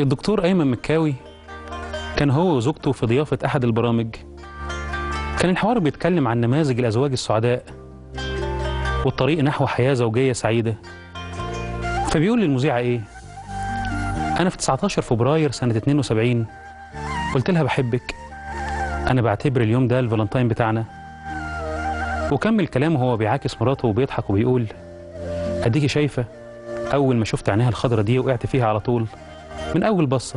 الدكتور أيمن مكاوي كان هو وزوجته في ضيافة أحد البرامج كان الحوار بيتكلم عن نماذج الأزواج السعداء والطريق نحو حياة زوجية سعيدة فبيقول للمذيعة إيه أنا في 19 فبراير سنة 72 قلت لها بحبك أنا بعتبر اليوم ده الفالنتاين بتاعنا وكمل كلامه وهو بيعاكس مراته وبيضحك وبيقول أديكي شايفة أول ما شفت عينيها الخضرة دي وقعت فيها على طول من أول بصة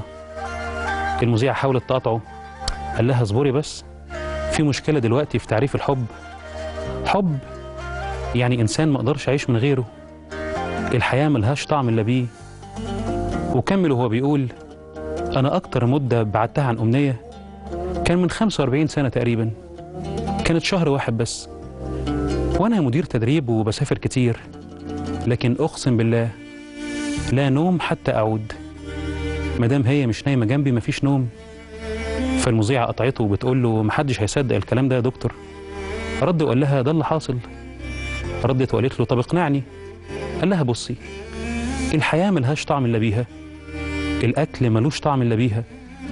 المذيعة حاولت تقاطعه قال لها اصبري بس في مشكلة دلوقتي في تعريف الحب حب يعني إنسان ما أقدرش أعيش من غيره الحياة ملهاش طعم إلا بيه وكمل وهو بيقول أنا أكتر مدة بعدتها عن أمنية كان من 45 سنة تقريبا كانت شهر واحد بس وأنا مدير تدريب وبسافر كتير لكن أقسم بالله لا نوم حتى أعود مادام هي مش نايمة جنبي مفيش نوم فالمذيعة قطعته وبتقول له محدش هيصدق الكلام ده يا دكتور رد وقال لها ده اللي حاصل ردت وقالت له طب اقنعني قال لها بصي الحياة ملهاش طعم إلا بيها الأكل ملوش طعم إلا بيها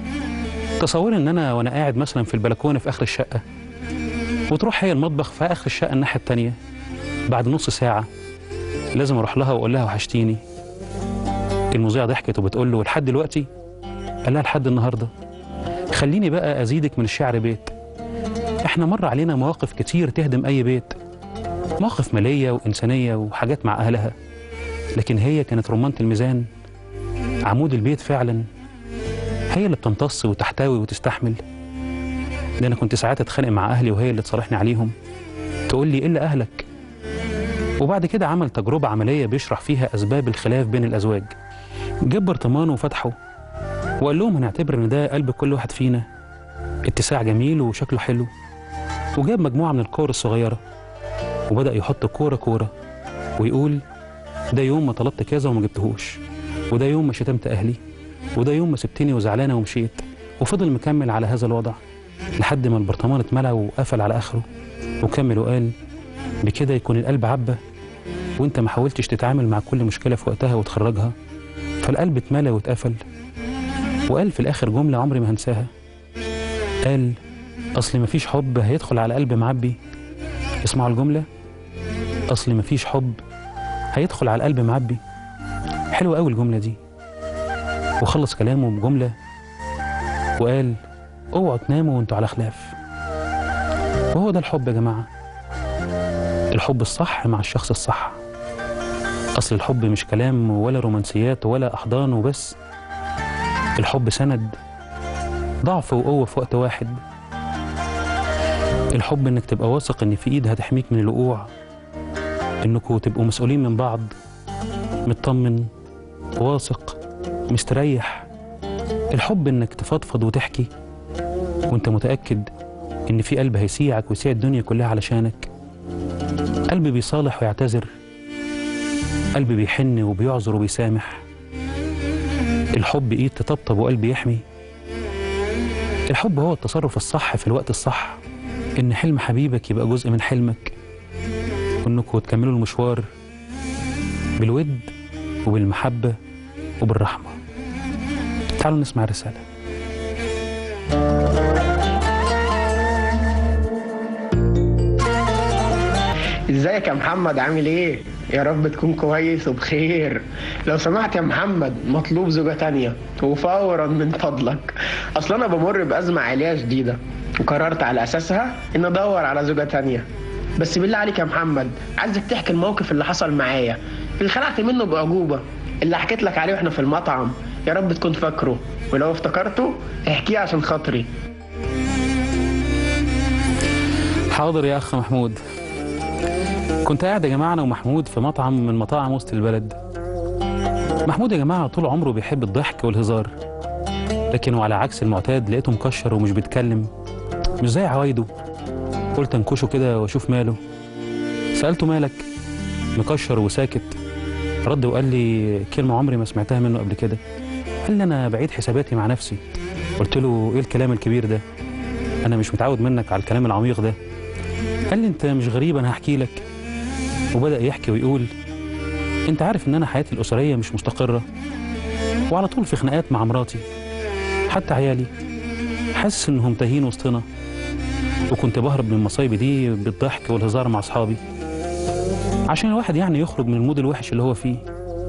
تصوري إن أنا وأنا قاعد مثلا في البلكونة في آخر الشقة وتروح هي المطبخ في آخر الشقة الناحية التانية بعد نص ساعة لازم أروح لها وأقول لها وحشتيني المذيعة ضحكت وبتقول له لحد دلوقتي قال لها لحد النهارده خليني بقى أزيدك من الشعر بيت احنا مر علينا مواقف كتير تهدم أي بيت مواقف مالية وإنسانية وحاجات مع أهلها لكن هي كانت رمانة الميزان عمود البيت فعلا هي اللي بتمتص وتحتوي وتستحمل ده أنا كنت ساعات أتخانق مع أهلي وهي اللي تصالحني عليهم تقول لي إلا أهلك وبعد كده عمل تجربة عملية بيشرح فيها أسباب الخلاف بين الأزواج جاب برطمانه وفتحه وقال لهم هنعتبر ان ده قلب كل واحد فينا اتساع جميل وشكله حلو وجاب مجموعة من الكور الصغيرة وبدأ يحط كورة كورة ويقول ده يوم ما طلبت كذا وما جبتهوش وده يوم ما شتمت أهلي وده يوم ما سبتني وزعلانة ومشيت وفضل مكمل على هذا الوضع لحد ما البرطمان اتملى وقفل على آخره وكمل وقال بكده يكون القلب عبى وانت ما حاولتش تتعامل مع كل مشكلة في وقتها وتخرجها فالقلب اتملى واتقفل وقال في الآخر جملة عمري ما هنساها قال أصل مفيش حب هيدخل على قلب معبي اسمعوا الجملة أصل مفيش حب هيدخل على قلب معبي حلوة قوي الجملة دي وخلص كلامه بجملة وقال اوعوا تناموا وانتوا على خلاف وهو ده الحب يا جماعة الحب الصح مع الشخص الصح أصل الحب مش كلام ولا رومانسيات ولا أحضان وبس الحب سند ضعف وقوة في وقت واحد الحب انك تبقى واثق ان في ايد هتحميك من الوقوع انكوا تبقوا مسؤولين من بعض مطمن واثق مستريح الحب انك تفضفض وتحكي وانت متأكد ان في قلب هيسيعك ويسيع الدنيا كلها علشانك قلب بيصالح ويعتذر قلب بيحن وبيعذر وبيسامح الحب ايد تطبطب وقلب يحمي الحب هو التصرف الصح في الوقت الصح ان حلم حبيبك يبقى جزء من حلمك وانكم تكملوا المشوار بالود وبالمحبة وبالرحمة تعالوا نسمع الرسالة ازيك يا محمد عامل ايه؟ يا رب تكون كويس وبخير لو سمحت يا محمد مطلوب زوجة تانية وفورا من فضلك اصل انا بمر بأزمة عائلية شديدة وقررت على اساسها ان ادور على زوجة تانية بس بالله عليك يا محمد عايزك تحكي الموقف اللي حصل معايا اللي خلعت منه بأعجوبة اللي حكيت لك عليه واحنا في المطعم يا رب تكون فاكره ولو افتكرته احكيه عشان خاطري حاضر يا أخ محمود كنت قاعد يا جماعة أنا ومحمود في مطعم من مطاعم وسط البلد محمود يا جماعة طول عمره بيحب الضحك والهزار لكن وعلى عكس المعتاد لقيته مكشر ومش بيتكلم مش زي عوايده قلت انكشه كده واشوف ماله سألته مالك مكشر وساكت رد وقال لي كلمة عمري ما سمعتها منه قبل كده قال لي أنا بعيد حساباتي مع نفسي قلت له إيه الكلام الكبير ده أنا مش متعود منك على الكلام العميق ده قال لي أنت مش غريب أنا هحكي لك وبدأ يحكي ويقول أنت عارف إن أنا حياتي الأسرية مش مستقرة وعلى طول في خناقات مع مراتي حتى عيالي حاسس انهم تاهين وسطنا وكنت بهرب من المصايب دي بالضحك والهزار مع اصحابي عشان الواحد يعني يخرج من المود الوحش اللي هو فيه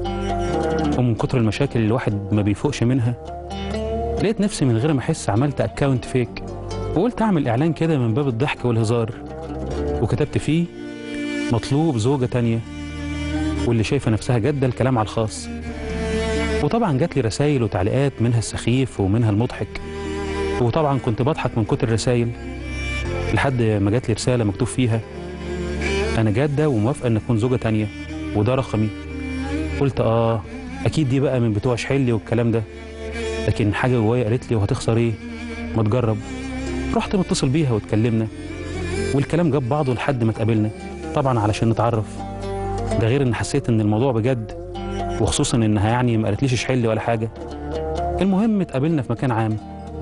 ومن كتر المشاكل اللي الواحد ما بيفوقش منها لقيت نفسي من غير ما احس عملت اكاونت فيك وقلت اعمل اعلان كده من باب الضحك والهزار وكتبت فيه مطلوب زوجة تانية واللي شايفة نفسها جادة الكلام على الخاص وطبعا جات لي رسائل وتعليقات منها السخيف ومنها المضحك وطبعا كنت بضحك من كتر الرسائل لحد ما جات لي رسالة مكتوب فيها أنا جادة وموافقة إن أكون زوجة تانية وده رقمي قلت آه أكيد دي بقى من بتوع شحلي والكلام ده لكن حاجة جوايا قالت لي وهتخسر إيه ما تجرب رحت متصل بيها واتكلمنا والكلام جاب بعضه لحد ما اتقابلنا طبعا علشان نتعرف ده غير ان حسيت ان الموضوع بجد وخصوصا انها يعني ما قالتليش شحل ولا حاجه المهم اتقابلنا في مكان عام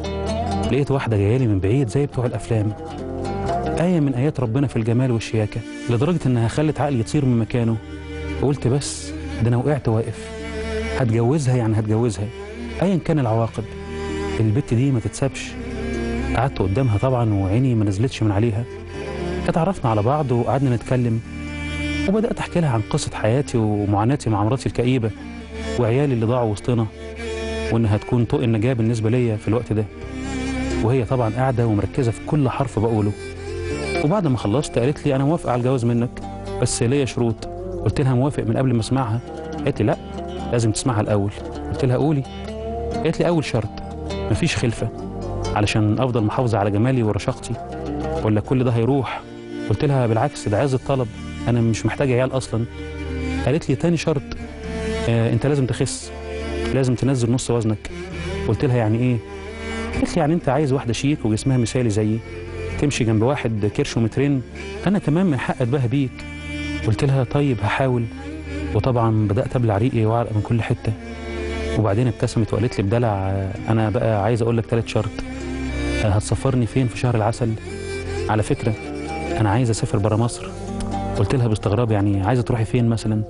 لقيت واحده جايه لي من بعيد زي بتوع الافلام ايه من ايات ربنا في الجمال والشياكه لدرجه انها خلت عقلي يطير من مكانه وقلت بس ده انا وقعت واقف هتجوزها يعني هتجوزها ايا كان العواقب البت دي ما تتسابش قعدت قدامها طبعا وعيني ما نزلتش من عليها اتعرفنا على بعض وقعدنا نتكلم وبدأت أحكي لها عن قصة حياتي ومعاناتي مع مراتي الكئيبة وعيالي اللي ضاعوا وسطنا وإنها تكون طوق النجاة بالنسبة ليا في الوقت ده وهي طبعا قاعدة ومركزة في كل حرف بقوله وبعد ما خلصت قالت لي أنا موافقة على الجواز منك بس ليا شروط قلت لها موافق من قبل ما أسمعها قالت لي لا لازم تسمعها الأول قلت لها قولي قالت لي أول شرط مفيش خلفة علشان أفضل محافظة على جمالي ورشاقتي ولا كل ده هيروح قلت لها بالعكس ده عايز الطلب انا مش محتاج عيال اصلا قالت لي تاني شرط آه انت لازم تخس لازم تنزل نص وزنك قلت لها يعني ايه قالت لي يعني انت عايز واحده شيك وجسمها مثالي زيي تمشي جنب واحد كرش ومترين انا كمان من حق اتباهى بيك قلت لها طيب هحاول وطبعا بدات ابلع ريقي وعرق من كل حته وبعدين ابتسمت وقالت لي بدلع آه، انا بقى عايز اقول لك ثالث شرط آه، هتسفرني فين في شهر العسل على فكره انا عايز اسافر برا مصر قلت لها باستغراب يعني عايزه تروحي فين مثلا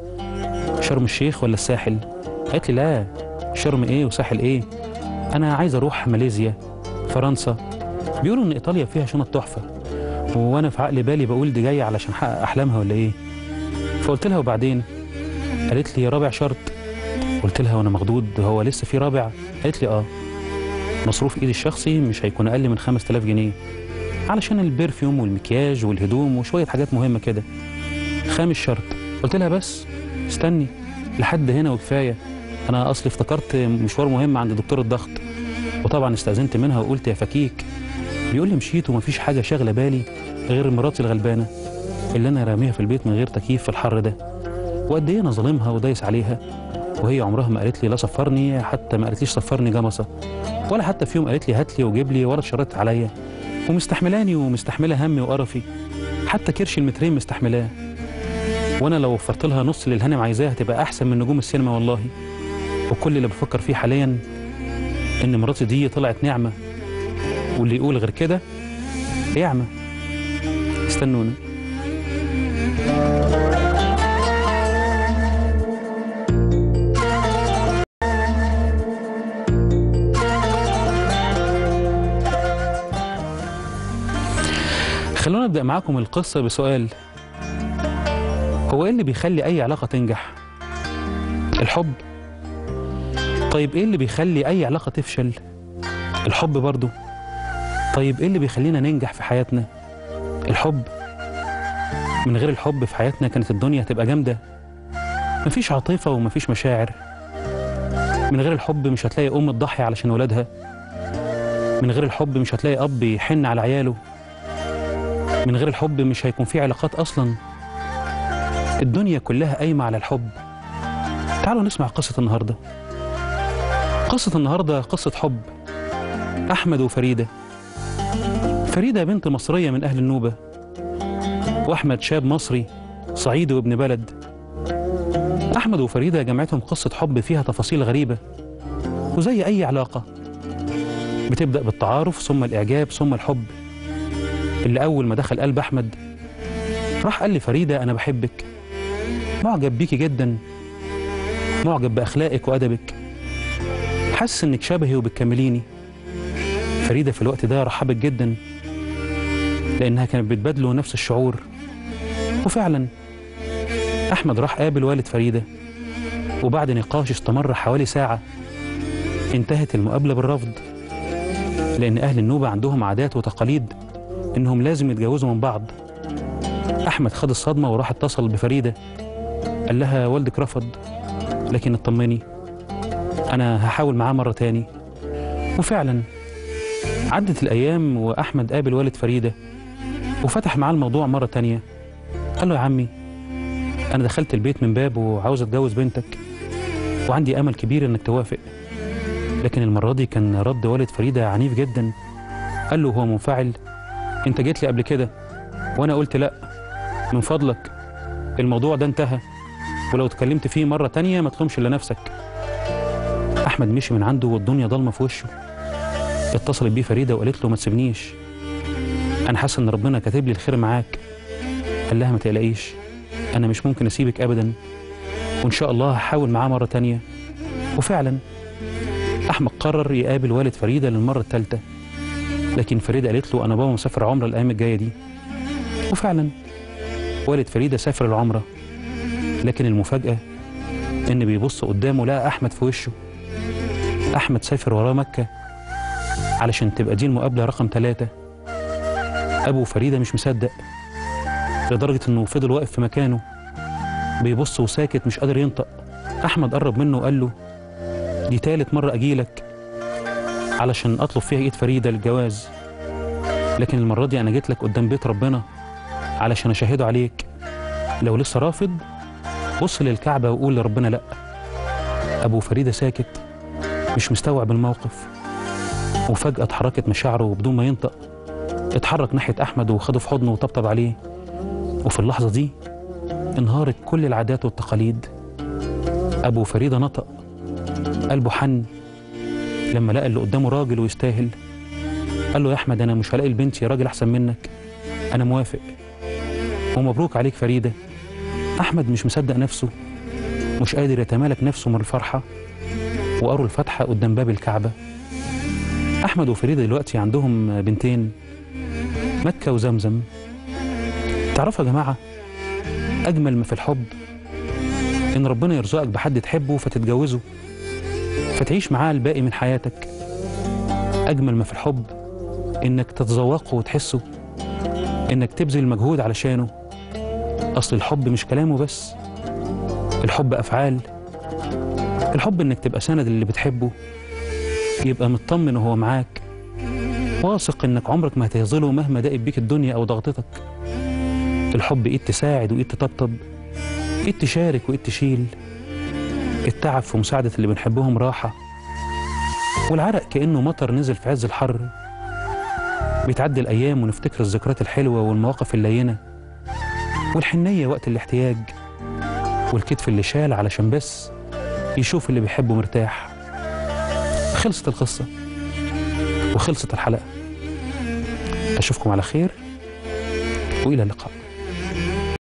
شرم الشيخ ولا الساحل قالت لي لا شرم ايه وساحل ايه انا عايز اروح ماليزيا فرنسا بيقولوا ان ايطاليا فيها شنط تحفه وانا في عقل بالي بقول دي جايه علشان احقق احلامها ولا ايه فقلت لها وبعدين قالت لي رابع شرط قلت لها وانا مخضوض هو لسه في رابع قالت لي اه مصروف ايدي الشخصي مش هيكون اقل من 5000 جنيه علشان البرفيوم والمكياج والهدوم وشويه حاجات مهمه كده خامس شرط قلت لها بس استني لحد هنا وكفايه انا اصلي افتكرت مشوار مهم عند دكتور الضغط وطبعا استاذنت منها وقلت يا فكيك بيقول لي مشيت ومفيش حاجه شاغله بالي غير مراتي الغلبانه اللي انا راميها في البيت من غير تكييف في الحر ده وقد ايه انا ظالمها ودايس عليها وهي عمرها ما قالت لي لا سفرني حتى ما قالتليش سفرني جمصه ولا حتى في يوم قالت لي هات لي وجيب لي ولا اتشرطت عليا ومستحملاني ومستحمله همي وقرفي حتى كرش المترين مستحملاه وانا لو وفرت لها نص اللي الهانم عايزاه هتبقى احسن من نجوم السينما والله وكل اللي بفكر فيه حاليا ان مراتي دي طلعت نعمه واللي يقول غير كده يعمى استنونا خلونا نبدأ معاكم القصة بسؤال هو ايه اللي بيخلي أي علاقة تنجح؟ الحب طيب ايه اللي بيخلي أي علاقة تفشل؟ الحب برضو طيب ايه اللي بيخلينا ننجح في حياتنا؟ الحب من غير الحب في حياتنا كانت الدنيا هتبقى جامدة مفيش عاطفة ومفيش مشاعر من غير الحب مش هتلاقي أم تضحي علشان ولادها من غير الحب مش هتلاقي أب يحن على عياله من غير الحب مش هيكون في علاقات أصلا الدنيا كلها قايمة على الحب تعالوا نسمع قصة النهاردة قصة النهاردة قصة حب أحمد وفريدة فريدة بنت مصرية من أهل النوبة وأحمد شاب مصري صعيدي وابن بلد أحمد وفريدة جمعتهم قصة حب فيها تفاصيل غريبة وزي أي علاقة بتبدأ بالتعارف ثم الإعجاب ثم الحب اللي أول ما دخل قلب أحمد راح قال لفريدة أنا بحبك معجب بيكي جدا معجب بأخلاقك وأدبك حاسس انك شبهي وبتكمليني فريدة في الوقت ده رحبت جدا لأنها كانت بتبادله نفس الشعور وفعلا أحمد راح قابل والد فريدة وبعد نقاش استمر حوالي ساعة انتهت المقابلة بالرفض لأن أهل النوبة عندهم عادات وتقاليد إنهم لازم يتجوزوا من بعض أحمد خد الصدمة وراح اتصل بفريدة قال لها والدك رفض لكن اطمني أنا هحاول معاه مرة تاني وفعلا عدت الأيام وأحمد قابل والد فريدة وفتح معاه الموضوع مرة تانية قال له يا عمي أنا دخلت البيت من باب وعاوز أتجوز بنتك وعندي أمل كبير إنك توافق لكن المرة دي كان رد والد فريدة عنيف جدا قال له هو منفعل أنت جيت لي قبل كده وأنا قلت لأ من فضلك الموضوع ده انتهى ولو اتكلمت فيه مرة تانية ما تلومش إلا نفسك أحمد مشي من عنده والدنيا ضلمة في وشه اتصلت بيه فريدة وقالت له ما تسيبنيش أنا حاسة إن ربنا كاتب لي الخير معاك قال لها ما تقلقيش أنا مش ممكن أسيبك أبدا وإن شاء الله هحاول معاه مرة تانية وفعلا أحمد قرر يقابل والد فريدة للمرة الثالثة لكن فريدة قالت له أنا بابا مسافر عمرة الأيام الجاية دي وفعلا والد فريدة سافر العمرة لكن المفاجأة إن بيبص قدامه لقى أحمد في وشه أحمد سافر وراه مكة علشان تبقى دي المقابلة رقم ثلاثة أبو فريدة مش مصدق لدرجة إنه فضل واقف في مكانه بيبص وساكت مش قادر ينطق أحمد قرب منه وقال له دي تالت مرة أجيلك علشان أطلب فيها إيد فريدة للجواز لكن المرة دي أنا جيت لك قدام بيت ربنا علشان أشهده عليك لو لسه رافض بص للكعبة وقول لربنا لأ أبو فريدة ساكت مش مستوعب الموقف وفجأة اتحركت مشاعره وبدون ما ينطق اتحرك ناحية أحمد وخده في حضنه وطبطب عليه وفي اللحظة دي انهارت كل العادات والتقاليد أبو فريدة نطق قلبه حن لما لقى اللي قدامه راجل ويستاهل قال له يا أحمد أنا مش هلاقي لبنتي راجل أحسن منك أنا موافق ومبروك عليك فريدة أحمد مش مصدق نفسه مش قادر يتمالك نفسه من الفرحة وقروا الفاتحة قدام باب الكعبة أحمد وفريدة دلوقتي عندهم بنتين مكة وزمزم تعرفوا يا جماعة أجمل ما في الحب إن ربنا يرزقك بحد تحبه فتتجوزه فتعيش معاه الباقي من حياتك أجمل ما في الحب إنك تتذوقه وتحسه إنك تبذل مجهود علشانه أصل الحب مش كلامه بس الحب أفعال الحب إنك تبقى سند اللي بتحبه يبقى مطمن وهو معاك واثق إنك عمرك ما هتهزله مهما ضاقت بيك الدنيا أو ضغطتك الحب إيد تساعد وإيد تطبطب إيد تشارك وإيد تشيل التعب في مساعدة اللي بنحبهم راحة والعرق كأنه مطر نزل في عز الحر بتعدي الأيام ونفتكر الذكريات الحلوة والمواقف اللينة والحنية وقت الاحتياج والكتف اللي شال علشان بس يشوف اللي بيحبه مرتاح خلصت القصة وخلصت الحلقة أشوفكم على خير وإلى اللقاء